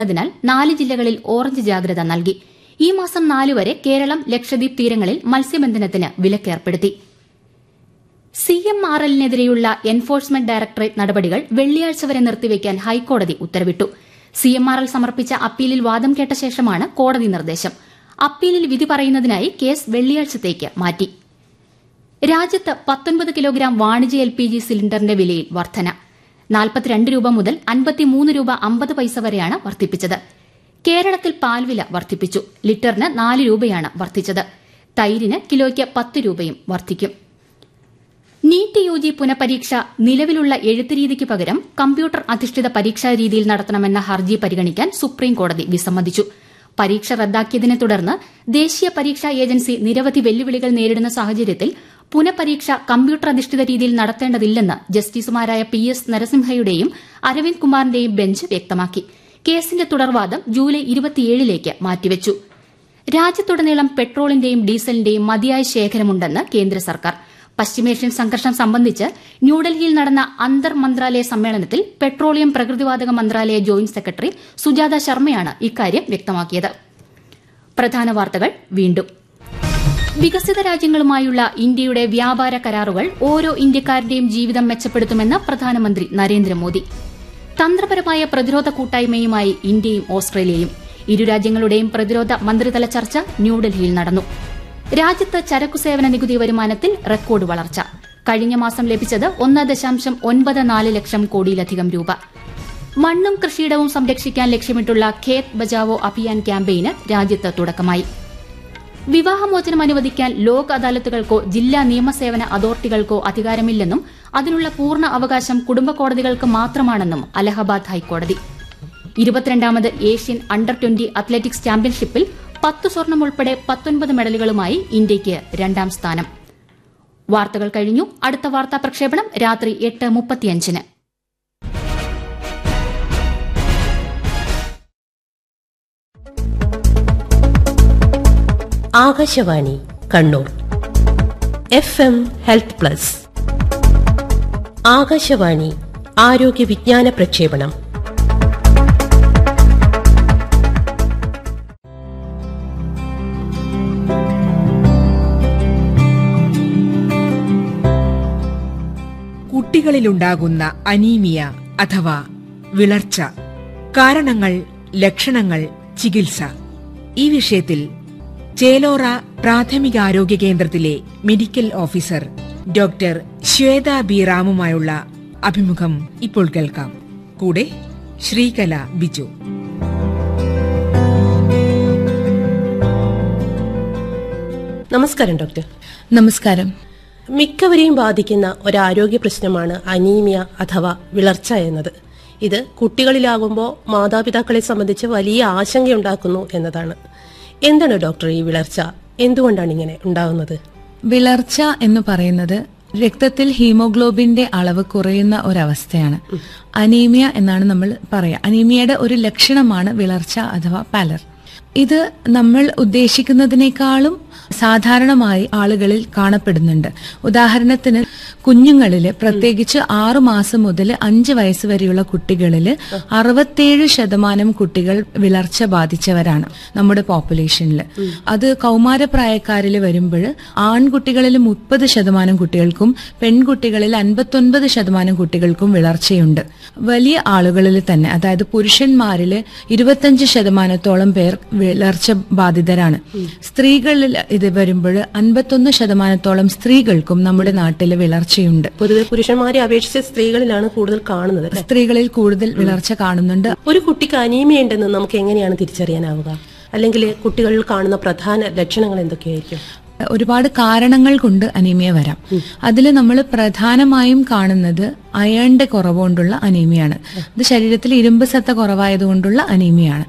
ായതിനാൽ നാല് ജില്ലകളിൽ ഓറഞ്ച് ജാഗ്രത നൽകി ഈ മാസം നാല് വരെ കേരളം ലക്ഷദ്വീപ് തീരങ്ങളിൽ മത്സ്യബന്ധനത്തിന് വിലക്കേർപ്പെടുത്തി സി എം ആർ എല്ലിനെതിരെയുള്ള എൻഫോഴ്സ്മെന്റ് ഡയറക്ടറേറ്റ് നടപടികൾ വെള്ളിയാഴ്ച വരെ നിർത്തിവെക്കാൻ ഹൈക്കോടതി ഉത്തരവിട്ടു സി എം ആർ എൽ സമർപ്പിച്ച അപ്പീലിൽ വാദം കേട്ട ശേഷമാണ് കോടതി നിർദ്ദേശം അപ്പീലിൽ വിധി പറയുന്നതിനായി കേസ് വെള്ളിയാഴ്ചത്തേക്ക് മാറ്റി രാജ്യത്ത് പത്തൊൻപത് കിലോഗ്രാം വാണിജ്യ എൽ പി ജി സിലിണ്ടറിന്റെ വിലയിൽ വർധന നാൽപ്പത്തിരണ്ട് രൂപ മുതൽ അൻപത്തിമൂന്ന് രൂപ അമ്പത് പൈസ വരെയാണ് വർദ്ധിപ്പിച്ചത് കേരളത്തിൽ പാൽവില വർദ്ധിപ്പിച്ചു ലിറ്ററിന് നാല് രൂപയാണ് വർദ്ധിച്ചത് തൈരിന് കിലോയ്ക്ക് പത്ത് രൂപയും വർദ്ധിക്കും നീറ്റ് യു ജി പുനഃപരീക്ഷ നിലവിലുള്ള എഴുത്ത് രീതിക്ക് പകരം കമ്പ്യൂട്ടർ അധിഷ്ഠിത പരീക്ഷാ രീതിയിൽ നടത്തണമെന്ന ഹർജി പരിഗണിക്കാൻ സുപ്രീം കോടതി വിസമ്മതിച്ചു പരീക്ഷ റദ്ദാക്കിയതിനെ തുടർന്ന് ദേശീയ പരീക്ഷാ ഏജൻസി നിരവധി വെല്ലുവിളികൾ നേരിടുന്ന സാഹചര്യത്തിൽ പുനഃപരീക്ഷ കമ്പ്യൂട്ടർ അധിഷ്ഠിത രീതിയിൽ നടത്തേണ്ടതില്ലെന്ന് ജസ്റ്റിസുമാരായ പി എസ് നരസിംഹയുടെയും അരവിന്ദ് കുമാറിന്റെയും ബെഞ്ച് വ്യക്തമാക്കി കേസിന്റെ തുടർവാദം ജൂലൈ ഇരുപത്തിയേഴിലേക്ക് മാറ്റിവച്ചു രാജ്യത്തുടനീളം പെട്രോളിന്റെയും ഡീസലിന്റെയും മതിയായ ശേഖരമുണ്ടെന്ന് കേന്ദ്ര സർക്കാർ പശ്ചിമേഷ്യൻ സംഘർഷം സംബന്ധിച്ച് ന്യൂഡൽഹിയിൽ നടന്ന അന്തർ മന്ത്രാലയ സമ്മേളനത്തിൽ പെട്രോളിയം പ്രകൃതിവാതക മന്ത്രാലയ ജോയിന്റ് സെക്രട്ടറി സുജാത ശർമ്മയാണ് ഇക്കാര്യം വ്യക്തമാക്കിയത് പ്രധാന വാർത്തകൾ വീണ്ടും വികസിത രാജ്യങ്ങളുമായുള്ള ഇന്ത്യയുടെ വ്യാപാര കരാറുകൾ ഓരോ ഇന്ത്യക്കാരന്റെയും ജീവിതം മെച്ചപ്പെടുത്തുമെന്ന് പ്രധാനമന്ത്രി നരേന്ദ്രമോദി തന്ത്രപരമായ പ്രതിരോധ കൂട്ടായ്മയുമായി ഇന്ത്യയും ഓസ്ട്രേലിയയും ഇരു രാജ്യങ്ങളുടെയും പ്രതിരോധ മന്ത്രിതല ചർച്ച ന്യൂഡൽഹിയിൽ നടന്നു രാജ്യത്ത് ചരക്കു സേവന നികുതി വരുമാനത്തിൽ റെക്കോർഡ് വളർച്ച കഴിഞ്ഞ മാസം ലഭിച്ചത് ഒന്ന് ദശാംശം ഒൻപത് നാല് ലക്ഷം കോടിയിലധികം രൂപ മണ്ണും കൃഷിയിടവും സംരക്ഷിക്കാൻ ലക്ഷ്യമിട്ടുള്ള ഖേത് ബചാവോ അഭിയാൻ ക്യാമ്പയിന് രാജ്യത്ത് തുടക്കമായി വിവാഹമോചനം അനുവദിക്കാൻ ലോക് അദാലത്തുകൾക്കോ ജില്ലാ നിയമസേവന അതോറിറ്റികൾക്കോ അധികാരമില്ലെന്നും അതിനുള്ള പൂർണ്ണ അവകാശം കുടുംബ കോടതികൾക്ക് മാത്രമാണെന്നും അലഹബാദ് ഹൈക്കോടതി ഇരുപത്തിരണ്ടാമത് ഏഷ്യൻ അണ്ടർ ട്വന്റി അത്ലറ്റിക്സ് ചാമ്പ്യൻഷിപ്പിൽ പത്ത് സ്വർണം ഉൾപ്പെടെ പത്തൊൻപത് മെഡലുകളുമായി ഇന്ത്യയ്ക്ക് രണ്ടാം സ്ഥാനം വാർത്തകൾ കഴിഞ്ഞു അടുത്ത വാർത്താ പ്രക്ഷേപണം രാത്രി എട്ട് മുപ്പത്തിയഞ്ചിന് Akashvani Kannur F M health plus Akashvani ആരോഗ്യ വിജ്ഞാന പ്രക്ഷേപണം കുട്ടികളിലുണ്ടാകുന്ന അനീമിയ അഥവാ വിളർച്ച കാരണങ്ങൾ ലക്ഷണങ്ങൾ ചികിത്സ ഈ വിഷയത്തിൽ ചേലോറ പ്രാഥമികാരോഗ്യ കേന്ദ്രത്തിലെ medical officer doctor Shweta B റാമുമായുള്ള അഭിമുഖം ഇപ്പോൾ കേൾക്കാം കൂടെ ശ്രീകല ബിജു നമസ്കാരം ഡോക്ടർ നമസ്കാരം മിക്കവരെയും ബാധിക്കുന്ന ഒരു ആരോഗ്യ പ്രശ്നമാണ് അനീമിയ അഥവാ വിളർച്ച എന്നത് ഇത് കുട്ടികളിലാകുമ്പോൾ മാതാപിതാക്കളെ സംബന്ധിച്ച് വലിയ ആശങ്കയുണ്ടാക്കുന്നു എന്നതാണ് എന്താണ് ഡോക്ടർ ഈ വിളർച്ച എന്തുകൊണ്ടാണ് ഇങ്ങനെ ഉണ്ടാകുന്നത് വിളർച്ച എന്ന് പറയുന്നത് രക്തത്തിൽ ഹീമോഗ്ലോബിന്റെ അളവ് കുറയുന്ന ഒരവസ്ഥയാണ് അനീമിയ എന്നാണ് നമ്മൾ പറയുക അനീമിയയുടെ ഒരു ലക്ഷണമാണ് വിളർച്ച അഥവാ പാലർ ഇത് നമ്മൾ ഉദ്ദേശിക്കുന്നതിനേക്കാളും സാധാരണമായി ആളുകളിൽ കാണപ്പെടുന്നുണ്ട് ഉദാഹരണത്തിന് കുഞ്ഞുങ്ങളിൽ പ്രത്യേകിച്ച് ആറു മാസം മുതൽ അഞ്ച് വയസ്സ് വരെയുള്ള കുട്ടികളിൽ അറുപത്തേഴ് ശതമാനം കുട്ടികൾ വിളർച്ച ബാധിച്ചവരാണ് നമ്മുടെ പോപ്പുലേഷനിൽ അത് കൗമാരപ്രായക്കാരിൽ വരുമ്പോൾ ആൺകുട്ടികളിൽ മുപ്പത് ശതമാനം കുട്ടികൾക്കും പെൺകുട്ടികളിൽ അൻപത്തൊൻപത് ശതമാനം കുട്ടികൾക്കും വിളർച്ചയുണ്ട് വലിയ ആളുകളിൽ തന്നെ അതായത് പുരുഷന്മാരിൽ ഇരുപത്തഞ്ച് ശതമാനത്തോളം പേർ വിളർച്ച ബാധിതരാണ് സ്ത്രീകളിൽ ഇത് വരുമ്പോൾ അൻപത്തൊന്ന് ശതമാനത്തോളം സ്ത്രീകൾക്കും നമ്മുടെ നാട്ടിൽ വിളർച്ചയുണ്ട് പൊതുവെ പുരുഷന്മാരെ അപേക്ഷിച്ച് സ്ത്രീകളിലാണ് കൂടുതൽ കാണുന്നത് അല്ലേ? സ്ത്രീകളിൽ കൂടുതൽ വിളർച്ച കാണുന്നുണ്ട് ഒരു കുട്ടിക്ക് അനീമിയ ഉണ്ടെന്ന് നമുക്ക് എങ്ങനെയാണ് തിരിച്ചറിയാനാവുക അല്ലെങ്കിൽ കുട്ടികളിൽ കാണുന്ന പ്രധാന ലക്ഷണങ്ങൾ എന്തൊക്കെയായിരിക്കും ഒരുപാട് കാരണങ്ങൾ കൊണ്ട് അനീമിയ വരാം അതിൽ നമ്മൾ പ്രധാനമായും കാണുന്നത് അയണിന്റെ കുറവ് കൊണ്ടുള്ള അനീമിയാണ് ഇത് ശരീരത്തിൽ ഇരുമ്പ് സത്ത കുറവായതുകൊണ്ടുള്ള അനീമിയാണ്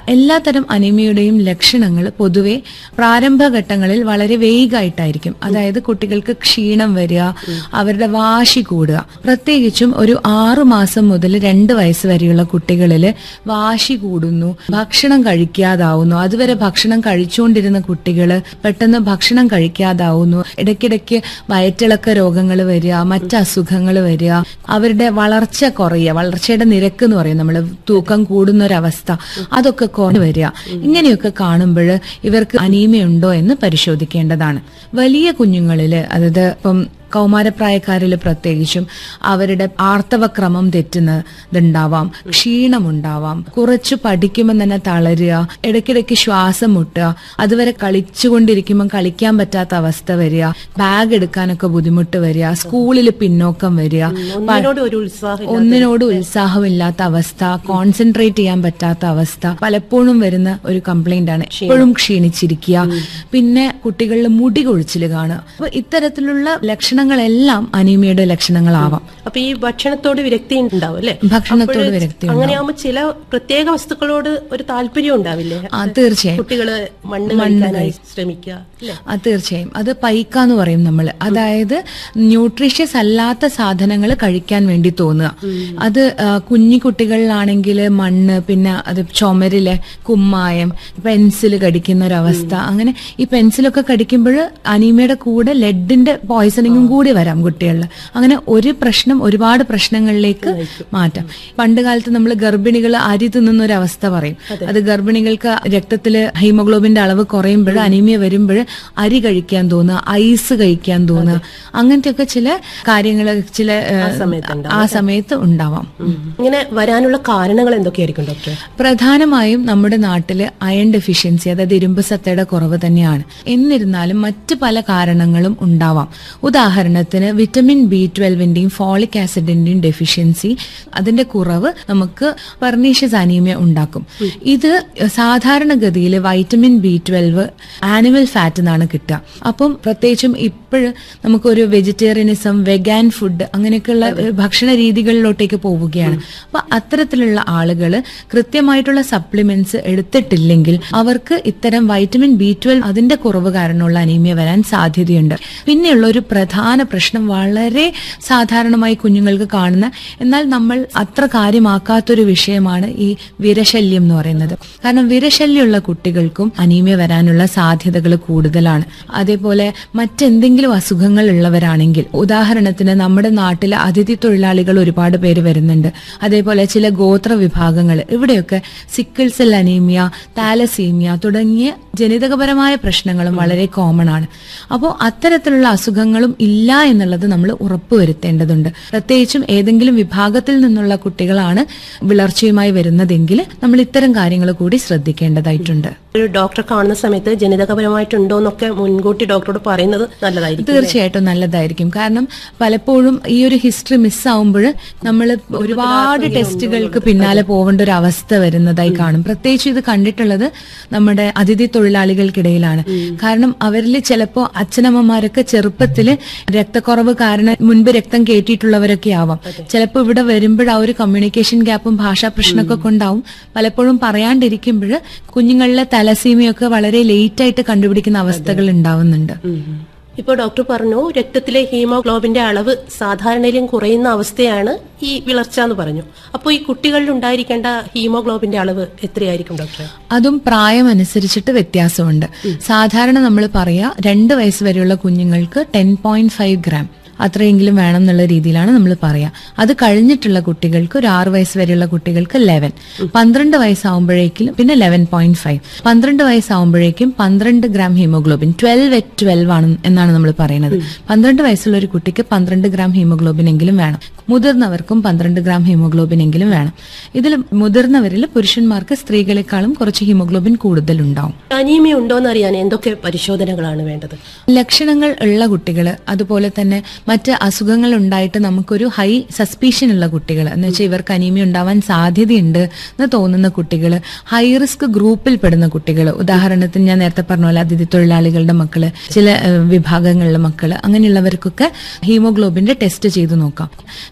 എല്ലാത്തരം അനീമിയയുടെയും ലക്ഷണങ്ങൾ പൊതുവെ പ്രാരംഭഘട്ടങ്ങളിൽ വളരെ വേഗമായിട്ടായിരിക്കും അതായത് കുട്ടികൾക്ക് ക്ഷീണം വരിക അവരുടെ വാശി കൂടുക പ്രത്യേകിച്ചും ഒരു ആറു മാസം മുതൽ രണ്ട് വയസ്സ് വരെയുള്ള കുട്ടികളിൽ വാശി കൂടുന്നു ഭക്ഷണം കഴിക്കാതാവുന്നു അതുവരെ ഭക്ഷണം കഴിച്ചുകൊണ്ടിരുന്ന കുട്ടികൾ പെട്ടെന്ന് ഭക്ഷണം കഴിക്കാതാവുന്നു ഇടയ്ക്കിടയ്ക്ക് വയറ്റിളക്ക രോഗങ്ങൾ വരിക മറ്റ് അസുഖങ്ങൾ വരിക അവരുടെ വളർച്ച കുറയുക വളർച്ചയുടെ നിരക്ക് എന്ന് പറയും നമ്മൾ തൂക്കം കൂടുന്ന ഒരവസ്ഥ അതൊക്കെ കുറഞ്ഞു വരിക ഇങ്ങനെയൊക്കെ കാണുമ്പോൾ ഇവർക്ക് അനീമിയ ഉണ്ടോ എന്ന് പരിശോധിക്കേണ്ടതാണ് വലിയ കുഞ്ഞുങ്ങളില് അതായത് ഇപ്പം കൗമാരപ്രായക്കാരിൽ പ്രത്യേകിച്ചും അവരുടെ ആർത്തവക്രമം തെറ്റുന്നതുണ്ടാവാം ക്ഷീണമുണ്ടാവാം കുറച്ച് പഠിക്കുമ്പോൾ തന്നെ തളരുക ഇടയ്ക്കിടയ്ക്ക് ശ്വാസം മുട്ടുക അതുവരെ കളിച്ചുകൊണ്ടിരിക്കുമ്പോൾ കളിക്കാൻ പറ്റാത്ത അവസ്ഥ വരിക ബാഗ് എടുക്കാനൊക്കെ ബുദ്ധിമുട്ട് വരിക സ്കൂളിൽ പിന്നോക്കം വരിക ഒന്നിനോട് ഒരു ഉത്സാഹം ഒന്നിനോട് ഉത്സാഹമില്ലാത്ത അവസ്ഥ കോൺസെൻട്രേറ്റ് ചെയ്യാൻ പറ്റാത്ത അവസ്ഥ പലപ്പോഴും വരുന്ന ഒരു കംപ്ലൈന്റ് ആണ് എപ്പോഴും ക്ഷീണിച്ചിരിക്കുക പിന്നെ കുട്ടികളിൽ മുടി കൊഴിച്ചിൽ കാണുക അപ്പൊ ഇത്തരത്തിലുള്ള ലക്ഷണങ്ങളെല്ലാം അനീമിയയുടെ ലക്ഷണങ്ങളാവാം അപ്പൊ ഈ ഭക്ഷണത്തോട് വിരക്തി ഉണ്ടാവും അല്ലെ ഭക്ഷണത്തോട് വിരക്തി അങ്ങനെയാകുമ്പോ ചില പ്രത്യേക വസ്തുക്കളോട് ഒരു താല്പര്യം ഉണ്ടാവില്ലേ ആ തീർച്ചയായും കുട്ടികള് മണ്ണ് കഴിക്കാനായി ശ്രമിക്കുക അല്ലെ ആ തീർച്ചയായും അത് പൈക്ക എന്ന് പറയും നമ്മൾ അതായത് ന്യൂട്രീഷ്യസ് അല്ലാത്ത സാധനങ്ങൾ കഴിക്കാൻ വേണ്ടി തോന്നുക അത് ആ, കുഞ്ഞി കുട്ടികളിലാണെങ്കിൽ മണ്ണ് പിന്നെ അത് ചുമരിലെ കുമ്മായം പെൻസിൽ കടിക്കുന്ന ഒരവസ്ഥ അങ്ങനെ ഈ പെൻസിലൊക്കെ കടിക്കുമ്പോൾ അനീമയുടെ കൂടെ ലെഡിന്റെ പോയ്സണിങ്ങും കൂടി വരാം കുട്ടികളിൽ അങ്ങനെ ഒരു പ്രശ്നം ഒരുപാട് പ്രശ്നങ്ങളിലേക്ക് മാറ്റാം പണ്ട് കാലത്ത് നമ്മൾ ഗർഭിണികൾ അരി തിന്നുന്ന ഒരു അവസ്ഥ പറയും അത് ഗർഭിണികൾക്ക് രക്തത്തില് ഹീമോഗ്ലോബിന്റെ അളവ് കുറയുമ്പോൾ അനീമിയ വരുമ്പോൾ അരി കഴിക്കാൻ തോന്നുക ഐസ് കഴിക്കാൻ തോന്നുക അങ്ങനത്തെയൊക്കെ ചില കാര്യങ്ങൾ ചില ഏഹ്, സമയത്ത് ആ സമയത്ത് ഉണ്ടാവാം ഇങ്ങനെ വരാനുള്ള കാരണങ്ങൾ എന്തൊക്കെയായിരിക്കും ഡോക്ടർ പ്രധാനമായും നമ്മുടെ നാട്ടില് അയൺ ഡെഫിഷ്യൻസി അതായത് ഇരുമ്പ് സത്തയുടെ കുറവ് തന്നെയാണ് എന്നിരുന്നാലും മറ്റ് പല കാരണങ്ങളും ഉണ്ടാവാം ഉദാഹരണത്തിന് വിറ്റമിൻ ബി ട്വൽവിന്റെയും ഫോളിക് ആസിഡിന്റെയും ഡെഫിഷ്യൻസി അതിന്റെ കുറവ് നമുക്ക് പെർണീഷ്യസ് അനീമിയ ഉണ്ടാക്കും ഇത് സാധാരണഗതിയിൽ vitamin B twelve animal fat എന്നാണ് കിട്ടുക അപ്പം പ്രത്യേകിച്ചും ഇപ്പോഴ് നമുക്കൊരു വെജിറ്റേറിയനിസം വെഗാൻ ഫുഡ് അങ്ങനെയൊക്കെയുള്ള ഏഹ്, ഭക്ഷണ രീതികളിലോട്ടേക്ക് പോവുകയാണ് അപ്പൊ അത്തരത്തിലുള്ള ആളുകൾ കൃത്യമായിട്ടുള്ള സപ്ലിമെന്റ്സ് എടുത്തിട്ടില്ലെങ്കിൽ അവർക്ക് ഇത്തരം വൈറ്റമിൻ ബി ട്വൽവ് അതിന്റെ കുറവ് കാരണമുള്ള അനീമിയ വരാൻ സാധ്യതയുണ്ട് പിന്നെയുള്ള ഒരു പ്രധാന പ്രശ്നം വളരെ സാധാരണമായി കുഞ്ഞുങ്ങൾക്ക് കാണുന്ന എന്നാൽ നമ്മൾ അത്ര കാര്യമാക്കാത്തൊരു വിഷയമാണ് ഈ വിരശല്യം എന്ന് പറയുന്നത് കാരണം വിരശല്യമുള്ള കുട്ടികൾക്കും അനീമിയ വരാനുള്ള സാധ്യതകൾ കൂടുതലാണ് അതേപോലെ മറ്റെന്തെങ്കിലും അസുഖങ്ങൾ ഉള്ളവരാണെങ്കിൽ ഉദാഹരണത്തിന് നമ്മുടെ നാട്ടിൽ അതിഥി തൊഴിലാളികൾ ഒരുപാട് പേര് വരുന്നുണ്ട് അതേപോലെ ചില ഗോത്ര വിഭാഗങ്ങൾ ഇവിടെയൊക്കെ സിക്കിൾ സെൽ അനീമിയ താലസീമിയ തുടങ്ങിയ ജനിതകപരമായ പ്രശ്നങ്ങളും വളരെ കോമൺ ആണ് അപ്പോൾ അത്തരത്തിലുള്ള അസുഖങ്ങളും ഇല്ല എന്നുള്ളത് നമ്മൾ ഉറപ്പുവരുത്തേണ്ടതുണ്ട് പ്രത്യേകിച്ചും ഏതെങ്കിലും വിഭാഗത്തിൽ നിന്നുള്ള കുട്ടികളാണ് വിളർച്ചയുമായി വരുന്നതെങ്കിൽ നമ്മൾ ഇത്തരം കാര്യങ്ങൾ കൂടി ശ്രദ്ധിക്കേണ്ടതായിട്ടുണ്ട് ഒരു ഡോക്ടറെ കാണുന്ന സമയത്ത് ജനിതകപരമായിട്ടുണ്ടോ എന്നൊക്കെ മുൻകൂട്ടി ഡോക്ടറോട് പറയുന്നത് നല്ലതായിരിക്കും തീർച്ചയായിട്ടും നല്ലതായിരിക്കും കാരണം പലപ്പോഴും ഈ ഒരു ഹിസ്റ്ററി മിസ്സാവുമ്പോൾ നമ്മൾ ഒരുപാട് ടെസ്റ്റുകൾക്ക് പിന്നാലെ പോകേണ്ട ഒരു അവസ്ഥ വരുന്നതായി കാണും പ്രത്യേകിച്ച് ഇത് കണ്ടിട്ടുള്ളത് നമ്മുടെ അതിഥി തൊഴിലാളികൾക്കിടയിലാണ് കാരണം അവരിൽ ചിലപ്പോൾ അച്ഛനമ്മമാരൊക്കെ ചെറുപ്പത്തിൽ രക്തക്കുറവ് കാരണം മുൻപ് രക്തം കയറ്റിയിട്ടുള്ളവരൊക്കെ ആവാം ചിലപ്പോൾ ഇവിടെ വരുമ്പോൾ ആ ഒരു കമ്മ്യൂണിക്കേഷൻ ഗ്യാപ്പും ഭാഷാ പ്രശ്നമൊക്കെ കൊണ്ടാവും പലപ്പോഴും പറയാണ്ടിരിക്കുമ്പോൾ കുഞ്ഞുങ്ങളിലെ തലസീമയൊക്കെ വളരെ ലേറ്റ് ആയിട്ട് കണ്ടുപിടിക്കുന്ന അവസ്ഥകൾ ഉണ്ടാവുന്നുണ്ട് ഇപ്പോൾ ഡോക്ടർ പറഞ്ഞു രക്തത്തിലെ ഹീമോഗ്ലോബിന്റെ അളവ് സാധാരണയിലും കുറയുന്ന അവസ്ഥയാണ് ഈ വിളർച്ച എന്ന് പറഞ്ഞു അപ്പോൾ ഈ കുട്ടികളിൽ ഉണ്ടായിരിക്കേണ്ട ഹീമോഗ്ലോബിന്റെ അളവ് എത്രയായിരിക്കും ഡോക്ടർ അതും പ്രായം അനുസരിച്ചിട്ട് വ്യത്യാസമുണ്ട് സാധാരണ നമ്മൾ പറയാ രണ്ട് വയസ്സ് വരെയുള്ള കുഞ്ഞുങ്ങൾക്ക് ടെൻ പോയിന്റ് ഫൈവ് ഗ്രാം അത്രയെങ്കിലും വേണം എന്നുള്ള രീതിയിലാണ് നമ്മൾ പറയാ അത് കഴിഞ്ഞിട്ടുള്ള കുട്ടികൾക്ക് ഒരു ആറ് വയസ്സ് വരെയുള്ള കുട്ടികൾക്ക് ലെവൻ പന്ത്രണ്ട് വയസ്സാവുമ്പോഴേക്കും പിന്നെ ലെവൻ പോയിന്റ് ഫൈവ് പന്ത്രണ്ട് വയസ്സാവുമ്പോഴേക്കും പന്ത്രണ്ട് ഗ്രാം ഹീമോഗ്ലോബിൻ ട്വൽവ് എറ്റ് ട്വൽവ് ആണ് എന്നാണ് നമ്മൾ പറയുന്നത് പന്ത്രണ്ട് വയസ്സുള്ള ഒരു കുട്ടിക്ക് പന്ത്രണ്ട് ഗ്രാം ഹീമോഗ്ലോബിൻ എങ്കിലും വേണം മുതിർന്നവർക്കും പന്ത്രണ്ട് ഗ്രാം ഹീമോഗ്ലോബിൻ എങ്കിലും വേണം ഇതിൽ മുതിർന്നവരിൽ പുരുഷന്മാർക്ക് സ്ത്രീകളെക്കാളും കുറച്ച് ഹീമോഗ്ലോബിൻ കൂടുതലുണ്ടാവും അനീമിയ ഉണ്ടോ എന്ന് അറിയാൻ എന്തൊക്കെ പരിശോധനകളാണ് വേണ്ടത് ലക്ഷണങ്ങൾ ഉള്ള കുട്ടികൾ അതുപോലെ തന്നെ മറ്റ് അസുഖങ്ങൾ ഉണ്ടായിട്ട് നമുക്കൊരു ഹൈ സസ്പീഷൻ ഉള്ള കുട്ടികൾ എന്ന് വെച്ചാൽ ഇവർക്ക് അനീമിയ ഉണ്ടാവാൻ സാധ്യതയുണ്ട് എന്ന് തോന്നുന്ന കുട്ടികൾ ഹൈ റിസ്ക് ഗ്രൂപ്പിൽ പെടുന്ന കുട്ടികൾ ഉദാഹരണത്തിന് ഞാൻ നേരത്തെ പറഞ്ഞ പോലെ അതിഥി തൊഴിലാളികളുടെ മക്കള് ചില ഏഹ്, വിഭാഗങ്ങളിലെ മക്കള് അങ്ങനെയുള്ളവർക്കൊക്കെ ഹീമോഗ്ലോബിന്റെ ടെസ്റ്റ് ചെയ്ത് നോക്കാം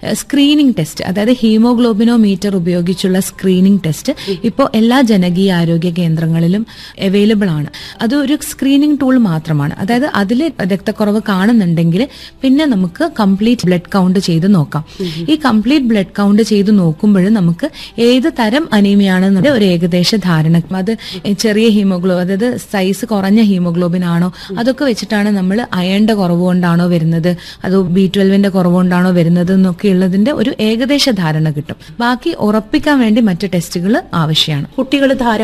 സ്ക്രീനിംഗ് ടെസ്റ്റ് അതായത് ഹീമോഗ്ലോബിനോമീറ്റർ ഉപയോഗിച്ചുള്ള സ്ക്രീനിംഗ് ടെസ്റ്റ് ഇപ്പോൾ എല്ലാ ജനകീയ ആരോഗ്യ കേന്ദ്രങ്ങളിലും അവൈലബിൾ ആണ് അത് ഒരു സ്ക്രീനിംഗ് ടൂൾ മാത്രമാണ് അതായത് അതിൽ രക്തക്കുറവ് കാണുന്നുണ്ടെങ്കിൽ പിന്നെ നമുക്ക് കംപ്ലീറ്റ് ബ്ലഡ് കൗണ്ട് ചെയ്ത് നോക്കാം ഈ കംപ്ലീറ്റ് ബ്ലഡ് കൗണ്ട് ചെയ്ത് നോക്കുമ്പോൾ നമുക്ക് ഏത് തരം അനീമിയാണെന്നുള്ള ഒരു ഏകദേശ ധാരണ അത് ചെറിയ ഹീമോഗ്ലോ അതായത് സൈസ് കുറഞ്ഞ ഹീമോഗ്ലോബിൻ ആണോ അതൊക്കെ വെച്ചിട്ടാണ് നമ്മൾ അയണിന്റെ കുറവ് കൊണ്ടാണോ വരുന്നത് അതോ ബി ട്വൽവിന്റെ കുറവ് കൊണ്ടാണോ വരുന്നത് എന്നൊക്കെ ഉള്ളതിന്റെ ഒരു ഏകദേശ ധാരണ കിട്ടും ബാക്കി ഉറപ്പിക്കാൻ വേണ്ടി മറ്റു ടെസ്റ്റുകൾ ആവശ്യമാണ് കുട്ടികൾ ധാരാളം